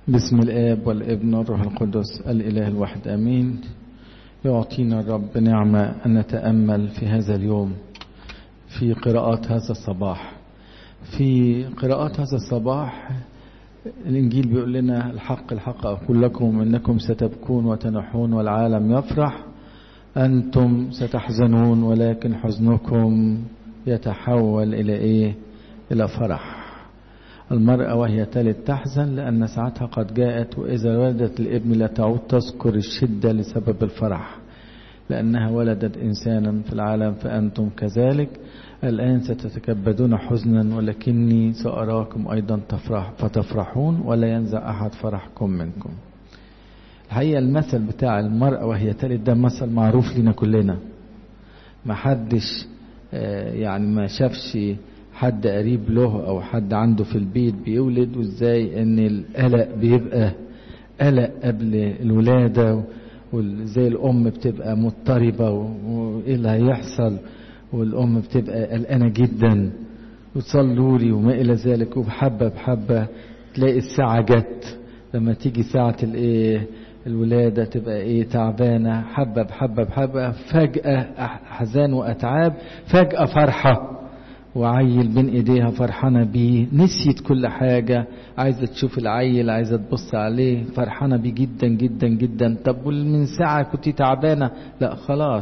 بسم الآب والابن والروح القدس الإله الواحد آمين يعطينا الرب نعمة أن نتأمل في هذا اليوم في قراءات هذا الصباح في قراءات هذا الصباح الإنجيل بيقول لنا الحق الحق أقول لكم إنكم ستبكون وتنحون والعالم يفرح أنتم ستحزنون ولكن حزنكم يتحول إلى إيه إلى فرح المرأة وهي تلد تحزن لأن ساعتها قد جاءت وإذا ولدت الابن لا تعود تذكر الشدة لسبب الفرح لأنها ولدت إنسانا في العالم فأنتم كذلك الآن ستتكبدون حزنا ولكني سأراكم أيضا تفرح فتفرحون ولا ينزع أحد فرحكم منكم الحقيقة المثل بتاع المرأة وهي تلد ده مثل معروف لنا كلنا ما حدش يعني ما شافش حد قريب له او حد عنده في البيت بيولد وازاي ان القلق بيبقى قلق قبل الولادة وازاي الام بتبقى مضطربة وايه اللي هيحصل والام بتبقى قلقانة جدا وتصلوا لي وما الى ذلك وبحبة بحبة تلاقي الساعة جت لما تيجي ساعة الايه الولادة تبقى ايه تعبانة حبة بحبة بحبة فجأة احزان واتعاب فجأة فرحة وعيل بين ايديها فرحانة بيه نسيت كل حاجة عايزة تشوف العيل عايزة تبص عليه فرحانة بيه جدا جدا جدا طب من ساعة كنت تعبانة لا خلاص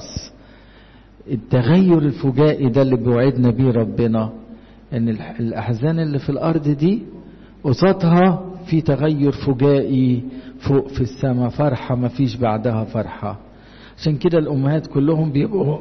التغير الفجائي ده اللي بيوعدنا بيه ربنا ان الاحزان اللي في الارض دي قصادها في تغير فجائي فوق في السماء فرحة ما فيش بعدها فرحة عشان كده الامهات كلهم بيبقوا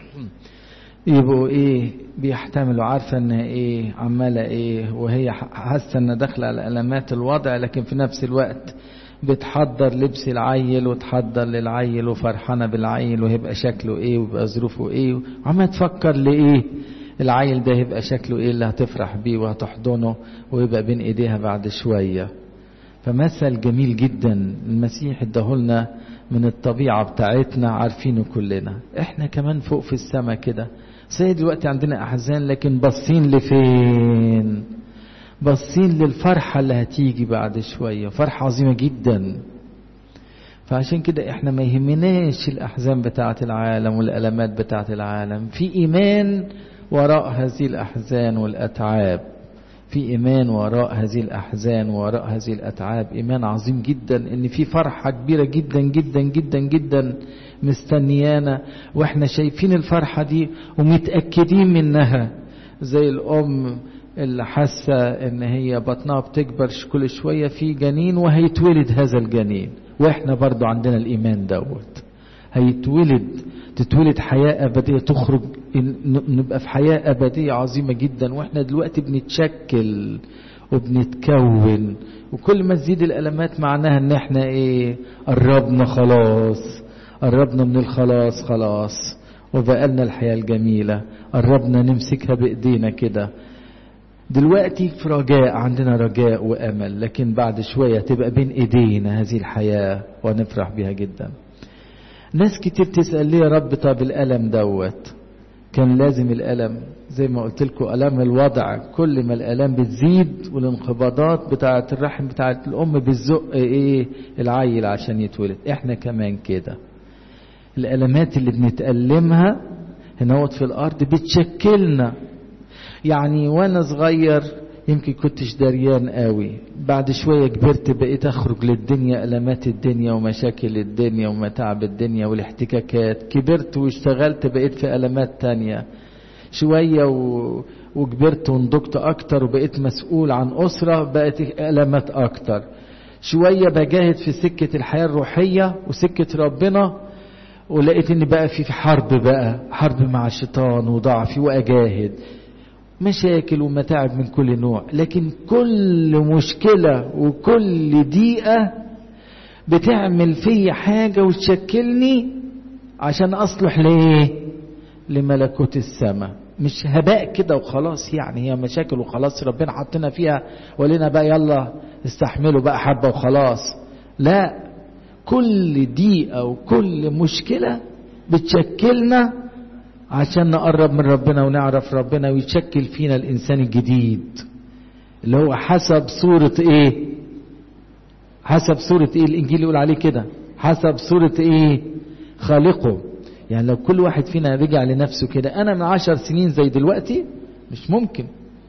يبقوا ايه بيحتملوا عارفة ان ايه عمالة ايه وهي حاسة ان داخلة على علامات الوضع لكن في نفس الوقت بتحضر لبس العيل وتحضر للعيل وفرحانة بالعيل وهيبقى شكله ايه ويبقى ظروفه ايه وعمالة تفكر لايه العيل ده هيبقى شكله ايه اللي هتفرح بيه وهتحضنه ويبقى بين ايديها بعد شوية فمثل جميل جدا المسيح اداهولنا من الطبيعة بتاعتنا عارفينه كلنا احنا كمان فوق في السماء كده زي دلوقتي عندنا احزان لكن باصين لفين باصين للفرحة اللي هتيجي بعد شوية فرحة عظيمة جدا فعشان كده احنا ما يهمناش الاحزان بتاعة العالم والالمات بتاعة العالم في ايمان وراء هذه الاحزان والاتعاب في ايمان وراء هذه الاحزان وراء هذه الاتعاب ايمان عظيم جدا ان في فرحه كبيره جدا جدا جدا جدا مستنيانا واحنا شايفين الفرحه دي ومتاكدين منها زي الام اللي حاسه ان هي بطنها بتكبر كل شويه في جنين وهيتولد هذا الجنين واحنا برضو عندنا الايمان دوت هيتولد تتولد حياه ابديه تخرج نبقى في حياة أبدية عظيمة جدا وإحنا دلوقتي بنتشكل وبنتكون وكل ما تزيد الألمات معناها إن إحنا إيه قربنا خلاص قربنا من الخلاص خلاص وبقالنا الحياة الجميلة قربنا نمسكها بإيدينا كده دلوقتي في رجاء عندنا رجاء وأمل لكن بعد شوية تبقى بين إيدينا هذه الحياة ونفرح بها جدا ناس كتير تسأل ليه يا رب طب الألم دوت كان لازم الألم زي ما قلت لكم ألم الوضع كل ما الألم بتزيد والانقباضات بتاعة الرحم بتاعة الأم بتزق إيه العيل عشان يتولد إحنا كمان كده الألمات اللي بنتألمها هنا في الأرض بتشكلنا يعني وأنا صغير يمكن كنتش دريان قوي بعد شوية كبرت بقيت أخرج للدنيا ألمات الدنيا ومشاكل الدنيا ومتاعب الدنيا والاحتكاكات كبرت واشتغلت بقيت في ألمات تانية شوية و... وكبرت ونضجت أكتر وبقيت مسؤول عن أسرة بقت ألمات أكتر شوية بجاهد في سكة الحياة الروحية وسكة ربنا ولقيت ان بقى في حرب بقى حرب مع الشيطان وضعفي واجاهد مشاكل ومتاعب من كل نوع لكن كل مشكلة وكل ضيقة بتعمل في حاجة وتشكلني عشان أصلح لإيه لملكوت السماء مش هباء كده وخلاص يعني هي مشاكل وخلاص ربنا حطنا فيها ولنا بقى يلا استحملوا بقى حبة وخلاص لا كل ضيقة وكل مشكلة بتشكلنا عشان نقرب من ربنا ونعرف ربنا ويتشكل فينا الإنسان الجديد اللي هو حسب صورة إيه حسب صورة ايه الانجيل يقول عليه كده حسب صورة ايه خالقه يعني لو كل واحد فينا رجع لنفسه كده انا من عشر سنين زي دلوقتي مش ممكن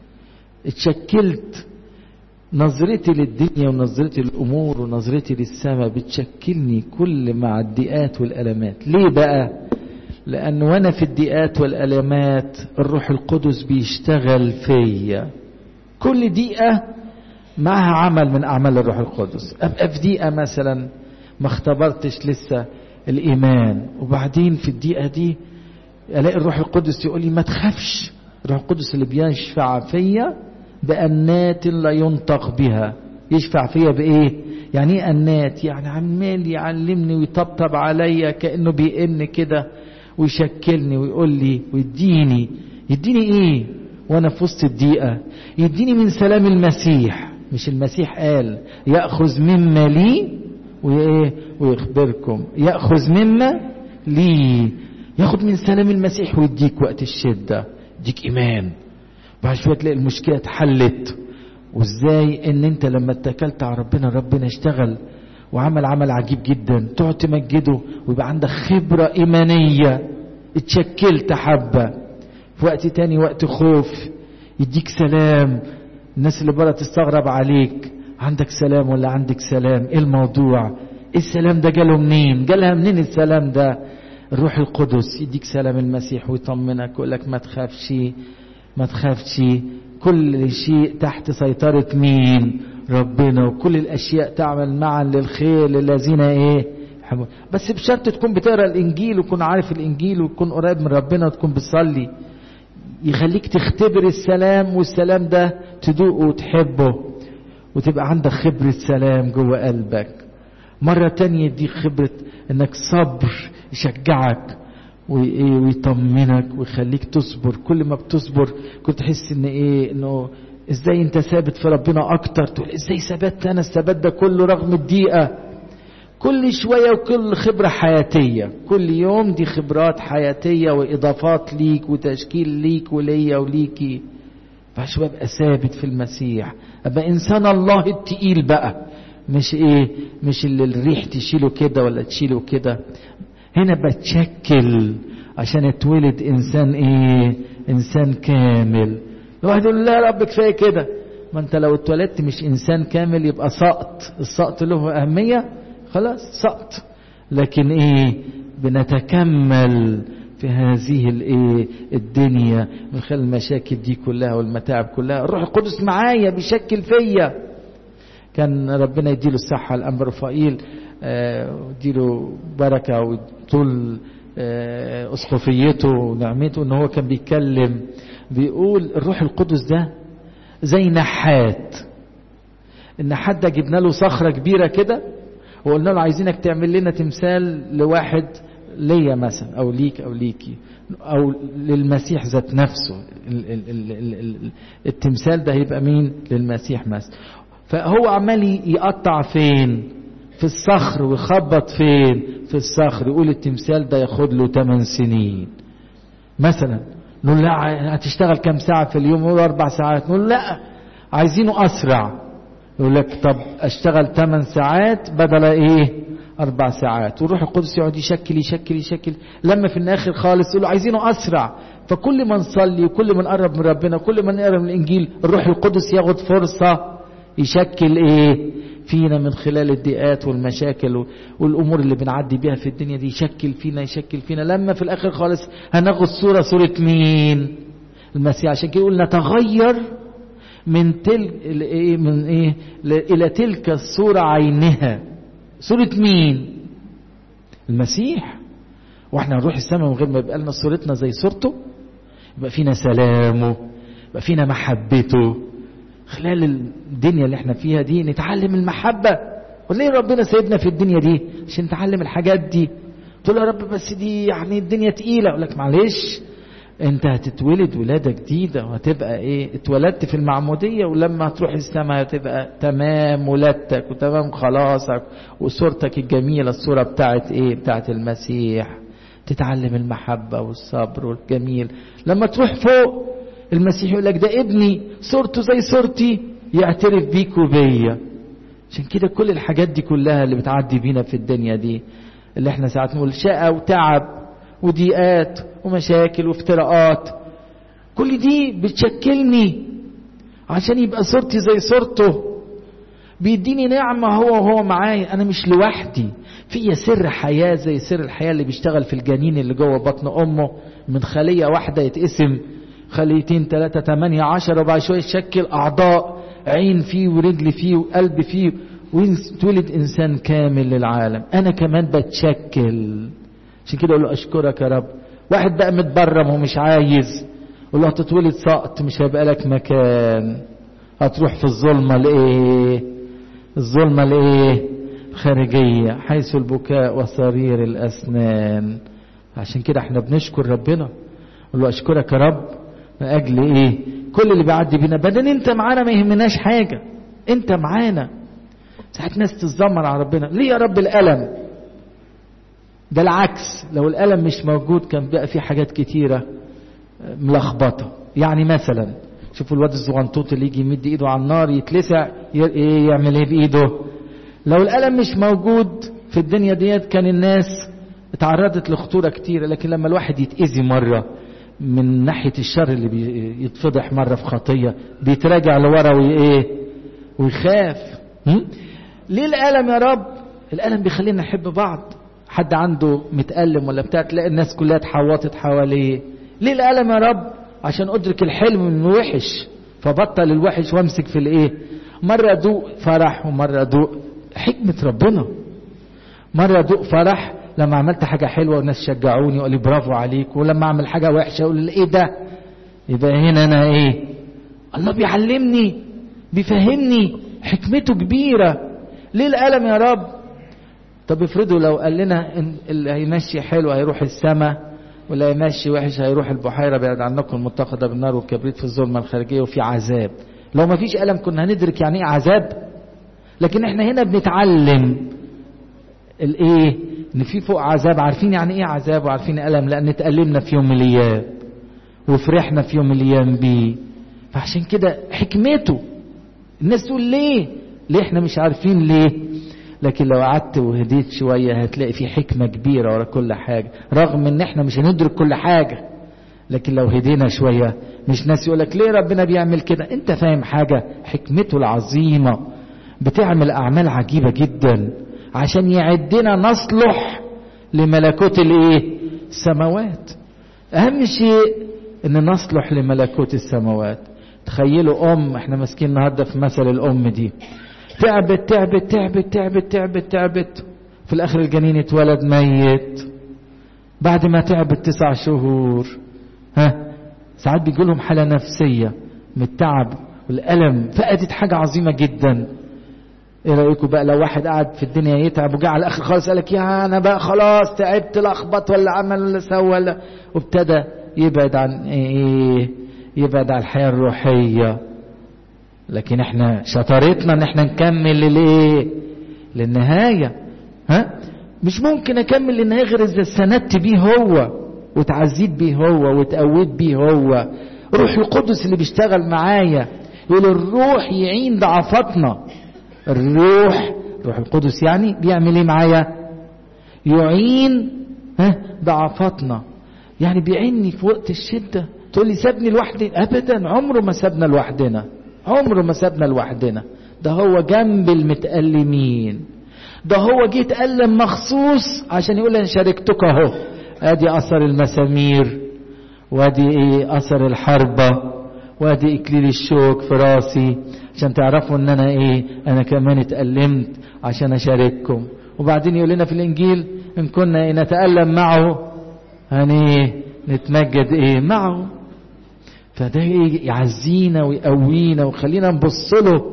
اتشكلت نظرتي للدنيا ونظرتي للامور ونظرتي للسماء بتشكلني كل مع الضيقات والالمات ليه بقى لان وانا في الضيقات والالمات الروح القدس بيشتغل فيا كل دقيقه معها عمل من اعمال الروح القدس ابقى في دقيقه مثلا ما اختبرتش لسه الايمان وبعدين في الدقيقه دي الاقي الروح القدس يقول لي ما تخافش الروح القدس اللي بيشفع فيا بأنات لا ينطق بها يشفع فيا بإيه يعني ايه أنات يعني عمال يعلمني ويطبطب عليا كأنه بيئن كده ويشكلني ويقول لي ويديني يديني ايه وانا في وسط الضيقة يديني من سلام المسيح مش المسيح قال يأخذ مما لي وإيه ويخبركم يأخذ مما لي ياخد من سلام المسيح ويديك وقت الشدة يديك إيمان بعد شوية تلاقي المشكلة اتحلت وازاي ان انت لما اتكلت على ربنا ربنا اشتغل وعمل عمل عجيب جدا تقعد تمجده ويبقى عندك خبرة ايمانية اتشكلت حبة في وقت تاني وقت خوف يديك سلام الناس اللي بره تستغرب عليك عندك سلام ولا عندك سلام ايه الموضوع ايه السلام ده جاله منين جالها منين السلام ده الروح القدس يديك سلام المسيح ويطمنك ويقول لك ما تخافش ما تخافش كل شيء تحت سيطرة مين ربنا وكل الأشياء تعمل معا للخير للذين إيه بس بشرط تكون بتقرا الانجيل وتكون عارف الانجيل وتكون قريب من ربنا وتكون بتصلي يخليك تختبر السلام والسلام ده تدوقه وتحبه وتبقى عندك خبرة سلام جوه قلبك مرة تانية يديك خبرة انك صبر يشجعك ويطمنك ويخليك تصبر كل ما بتصبر كنت تحس ان ايه انه ازاي انت ثابت في ربنا اكتر تقول ازاي ثبت انا الثبات ده كله رغم الضيقه كل شويه وكل خبره حياتيه كل يوم دي خبرات حياتيه واضافات ليك وتشكيل ليك وليا وليكي فعشان ابقى ثابت في المسيح ابقى انسان الله التقيل بقى مش ايه مش اللي الريح تشيله كده ولا تشيله كده هنا بتشكل عشان اتولد انسان ايه انسان كامل الواحد يقول لا يا رب كفايه كده ما انت لو اتولدت مش انسان كامل يبقى سقط السقط له اهميه خلاص سقط لكن ايه بنتكمل في هذه الايه الدنيا من خلال المشاكل دي كلها والمتاعب كلها الروح القدس معايا بيشكل فيا كان ربنا يديله الصحه الانبا رفائيل اديله بركه وطول اسقفيته ونعمته ان هو كان بيتكلم بيقول الروح القدس ده زي نحات النحات ده جبنا له صخره كبيره كده وقلنا له عايزينك تعمل لنا تمثال لواحد ليا مثلا او ليك او ليكي او للمسيح ذات نفسه ال ال ال ال ال التمثال ده هيبقى مين للمسيح مثلا فهو عمال يقطع فين في الصخر ويخبط فين في الصخر يقول التمثال ده ياخد له 8 سنين مثلا نقول لا هتشتغل كام ساعة في اليوم يقول أربع ساعات نقول لا عايزينه أسرع يقول لك طب أشتغل 8 ساعات بدل إيه أربع ساعات والروح القدس يقعد يشكل يشكل يشكل لما في الآخر خالص يقول له عايزينه أسرع فكل ما نصلي وكل ما نقرب من ربنا كل ما نقرب من الإنجيل الروح القدس ياخد فرصة يشكل إيه فينا من خلال الضيقات والمشاكل والامور اللي بنعدي بيها في الدنيا دي يشكل فينا يشكل فينا لما في الاخر خالص هناخد صوره صوره مين المسيح عشان كده يقول نتغير من تل ايه من ايه الى تلك الصوره عينها صوره مين المسيح واحنا هنروح السماء من غير ما يبقى لنا صورتنا زي صورته يبقى فينا سلامه يبقى فينا محبته خلال الدنيا اللي احنا فيها دي نتعلم المحبة وليه ربنا سايبنا في الدنيا دي عشان نتعلم الحاجات دي تقول يا رب بس دي يعني الدنيا تقيلة اقول لك معلش انت هتتولد ولادة جديدة وهتبقى ايه اتولدت في المعمودية ولما هتروح السماء هتبقى تمام ولادتك وتمام خلاصك وصورتك الجميلة الصورة بتاعت ايه بتاعت المسيح تتعلم المحبة والصبر والجميل لما تروح فوق المسيح يقول لك ده ابني صورته زي صورتي يعترف بيك وبيا عشان كده كل الحاجات دي كلها اللي بتعدي بينا في الدنيا دي اللي احنا ساعات نقول شقة وتعب وضيقات ومشاكل وافتراءات كل دي بتشكلني عشان يبقى صورتي زي صورته بيديني نعمة هو وهو معايا أنا مش لوحدي في سر حياة زي سر الحياة اللي بيشتغل في الجنين اللي جوه بطن أمه من خلية واحدة يتقسم خليتين ثلاثة تمانية عشرة وبعد شوية يشكل أعضاء عين فيه ورجل فيه وقلب فيه وتولد إنسان كامل للعالم أنا كمان بتشكل عشان كده أقول له أشكرك يا رب واحد بقى متبرم ومش عايز قول له هتتولد سقط مش هيبقى لك مكان هتروح في الظلمة لإيه الظلمة لإيه خارجية حيث البكاء وصرير الأسنان عشان كده احنا بنشكر ربنا قول له أشكرك يا رب من أجل إيه كل اللي بيعدي بينا بدل أنت معانا ما يهمناش حاجة أنت معانا ساعات ناس تتذمر على ربنا ليه يا رب الألم ده العكس لو الألم مش موجود كان بقى في حاجات كتيرة ملخبطة يعني مثلا شوفوا الواد الزغنطوط اللي يجي يمد ايده على النار يتلسع ايه يعمل ايه بايده لو الألم مش موجود في الدنيا ديت كان الناس اتعرضت لخطورة كتيرة لكن لما الواحد يتأذي مرة من ناحية الشر اللي بيتفضح مرة في خطية بيتراجع لورا وايه ويخاف ليه الألم يا رب الألم بيخلينا نحب بعض حد عنده متألم ولا بتاع تلاقي الناس كلها اتحوطت حواليه ليه الألم يا رب عشان أدرك الحلم من الوحش فبطل الوحش وامسك في الايه مرة أدوق فرح ومرة أدوق حكمة ربنا مرة أدوق فرح لما عملت حاجة حلوة والناس شجعوني وقالوا لي برافو عليك ولما أعمل حاجة وحشة أقول إيه ده يبقى هنا أنا إيه الله بيعلمني بيفهمني حكمته كبيرة ليه الألم يا رب طب افرضوا لو قال لنا إن اللي هيمشي حلو هيروح السماء واللي هيمشي وحش هيروح البحيرة بعد عنكم المتخذة بالنار والكبريت في الظلمة الخارجية وفي عذاب لو ما فيش ألم كنا هندرك يعني ايه عذاب لكن احنا هنا بنتعلم الايه ان في فوق عذاب عارفين يعني ايه عذاب وعارفين ألم لان اتألمنا في يوم من الايام وفرحنا في يوم من الايام بيه فعشان كده حكمته الناس تقول ليه ليه احنا مش عارفين ليه لكن لو قعدت وهديت شوية هتلاقي في حكمة كبيرة ورا كل حاجة رغم ان احنا مش هندرك كل حاجة لكن لو هدينا شوية مش ناس يقولك ليه ربنا بيعمل كده انت فاهم حاجة حكمته العظيمة بتعمل اعمال عجيبة جدا عشان يعدنا نصلح لملكوت الايه السماوات اهم شيء ان نصلح لملكوت السماوات تخيلوا ام احنا ماسكين النهارده في مثل الام دي تعبت تعبت تعبت تعبت تعبت تعبت في الاخر الجنين اتولد ميت بعد ما تعبت تسع شهور ها ساعات بيجي لهم حاله نفسيه من التعب والالم فقدت حاجه عظيمه جدا ايه رايكم بقى لو واحد قعد في الدنيا يتعب وجاء على الاخر خالص قالك يا انا بقى خلاص تعبت لخبط ولا عمل ولا سوى ولا وابتدى يبعد عن ايه يبعد عن الحياه الروحيه لكن احنا شطارتنا ان احنا نكمل للايه للنهايه ها مش ممكن اكمل للنهايه غير اذا استندت بيه هو وتعزيت بيه هو وتقويت بيه هو روح القدس اللي بيشتغل معايا يقول الروح يعين ضعفاتنا الروح روح القدس يعني بيعمل ايه معايا يعين ها ضعفاتنا يعني بيعيني في وقت الشده تقول لي سابني لوحدي ابدا عمره ما سابنا لوحدنا عمره ما سابنا لوحدنا ده هو جنب المتألمين ده هو جه يتألم مخصوص عشان يقول انا شاركتك اهو ادي اثر المسامير وادي ايه اثر الحربة وادي اكليل الشوك في راسي عشان تعرفوا ان انا ايه انا كمان اتألمت عشان اشارككم وبعدين يقول لنا في الانجيل ان كنا إيه نتألم معه هني نتمجد ايه معه فده يعزينا ويقوينا ويخلينا نبص له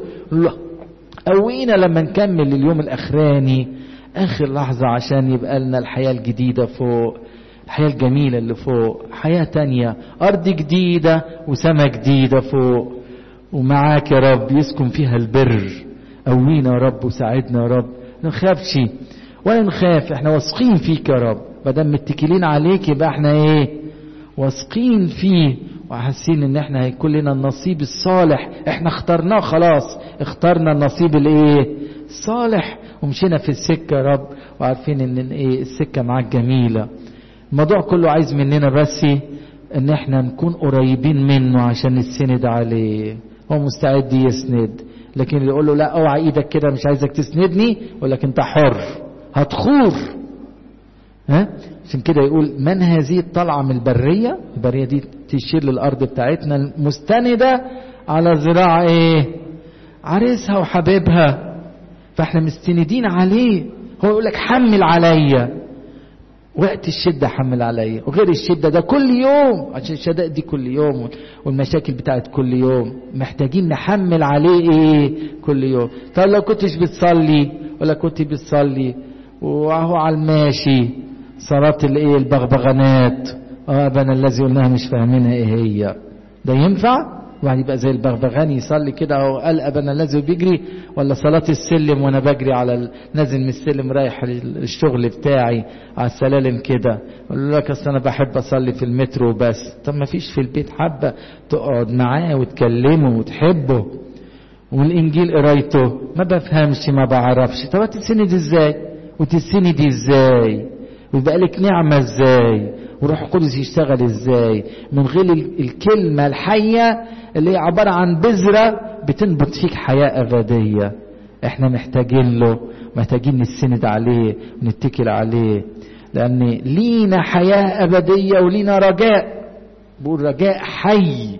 قوينا لما نكمل اليوم الاخراني اخر لحظة عشان يبقى لنا الحياة الجديدة فوق الحياة الجميلة اللي فوق حياة تانية ارض جديدة وسماء جديدة فوق ومعاك يا رب يسكن فيها البر قوينا يا رب وساعدنا يا رب نخافش ولا نخاف احنا واثقين فيك يا رب مادام متكلين عليك يبقى احنا ايه واثقين فيه وحاسين ان احنا هيكون لنا النصيب الصالح احنا اخترناه خلاص اخترنا النصيب الايه الصالح ومشينا في السكة يا رب وعارفين ان ايه السكة معاك جميلة الموضوع كله عايز مننا بس ان احنا نكون قريبين منه عشان نسند عليه هو مستعد يسند لكن اللي يقول له لا اوعى ايدك كده مش عايزك تسندني يقول لك انت حر هتخور ها عشان كده يقول من هذه الطلعة من البرية البرية دي تشير للأرض بتاعتنا المستندة على ذراع ايه عريسها وحبيبها فاحنا مستندين عليه هو يقول لك حمل عليا وقت الشدة حمل عليا وغير الشدة ده كل يوم عشان الشدائد دي كل يوم والمشاكل بتاعت كل يوم محتاجين نحمل عليه ايه كل يوم طب لو كنتش بتصلي ولا كنت بتصلي وهو على الماشي صلاة الايه البغبغانات اه ابنا الذي قلناها مش فاهمينها ايه هي ده ينفع واحد يبقى زي البغبغان يصلي كده او قال ابنا الذي بيجري ولا صلاة السلم وانا بجري على ال... نازل من السلم رايح الشغل بتاعي على السلالم كده اقول لك اصل انا بحب اصلي في المترو بس طب ما فيش في البيت حبه تقعد معاه وتكلمه وتحبه والانجيل قرايته ما بفهمش ما بعرفش طب هتتسند ازاي وتتسند ازاي ويبقى لك نعمه ازاي وروح القدس يشتغل ازاي من غير الكلمة الحية اللي هي عبارة عن بذرة بتنبت فيك حياة أبدية احنا محتاجين له محتاجين نستند عليه ونتكل عليه لأن لينا حياة أبدية ولينا رجاء بقول رجاء حي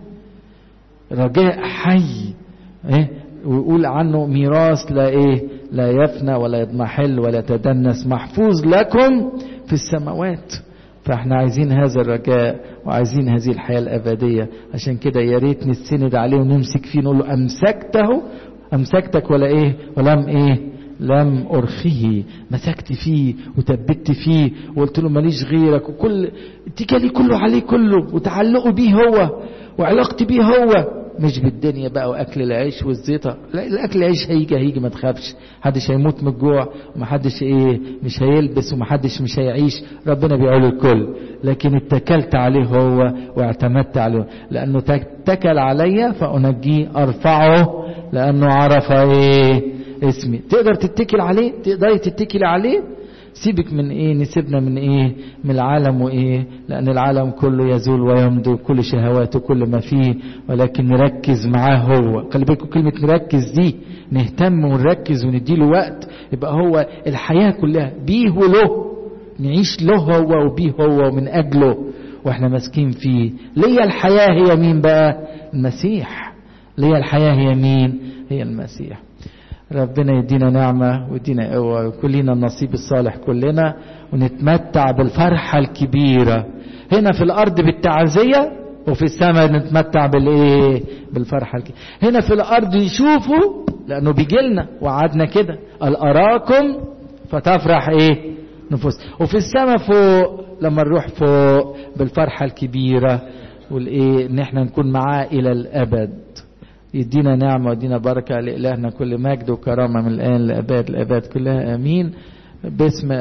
رجاء حي ايه ويقول عنه ميراث لا ايه لا يفنى ولا يضمحل ولا يتدنس محفوظ لكم في السماوات فاحنا عايزين هذا الرجاء وعايزين هذه الحياة الأبدية عشان كده يا ريت نستند عليه ونمسك فيه نقول له أمسكته أمسكتك ولا إيه ولم إيه لم أرخيه مسكت فيه وثبت فيه وقلت له ماليش غيرك وكل اتكالي كله عليه كله وتعلقه بيه هو وعلاقتي بيه هو مش بالدنيا بقى واكل العيش والزيطه لا الاكل العيش هيجي هيجي ما تخافش محدش هيموت من الجوع ومحدش ايه مش هيلبس ومحدش مش هيعيش ربنا بيعول الكل لكن اتكلت عليه هو واعتمدت عليه لانه اتكل عليا فانجيه ارفعه لانه عرف ايه اسمي تقدر تتكل عليه تقدري تتكلي عليه سيبك من ايه نسيبنا من ايه من العالم وايه لان العالم كله يزول ويمضي كل شهواته كل ما فيه ولكن نركز معاه هو خلي بالكم كلمه نركز دي نهتم ونركز ونديله وقت يبقى هو الحياه كلها بيه وله نعيش له هو وبيه هو ومن اجله واحنا ماسكين فيه ليا الحياه هي مين بقى المسيح ليا الحياه هي مين هي المسيح ربنا يدينا نعمة ويدينا قوة ويكون لنا النصيب الصالح كلنا ونتمتع بالفرحة الكبيرة هنا في الأرض بالتعزية وفي السماء نتمتع بالايه بالفرحة الكبيرة هنا في الأرض نشوفه لأنه بيجي لنا وعدنا كده قال أراكم فتفرح ايه نفوس وفي السماء فوق لما نروح فوق بالفرحة الكبيرة والايه ان احنا نكون معاه الى الابد يدينا نعمة ويدينا بركة لإلهنا كل مجد وكرامة من الآن لأباد الأباد كلها آمين باسم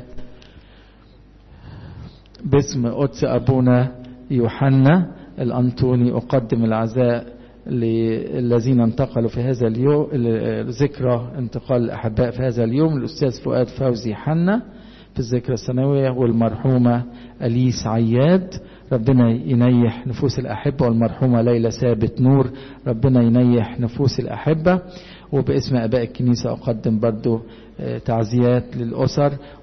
باسم قدس أبونا يوحنا الأنطوني أقدم العزاء للذين انتقلوا في هذا اليوم ذكرى انتقال الأحباء في هذا اليوم الأستاذ فؤاد فوزي حنا في الذكرى السنوية والمرحومة أليس عياد ربنا ينيح نفوس الأحبة والمرحومة ليلى ثابت نور ربنا ينيح نفوس الأحبة وباسم أباء الكنيسة أقدم برضو تعزيات للأسر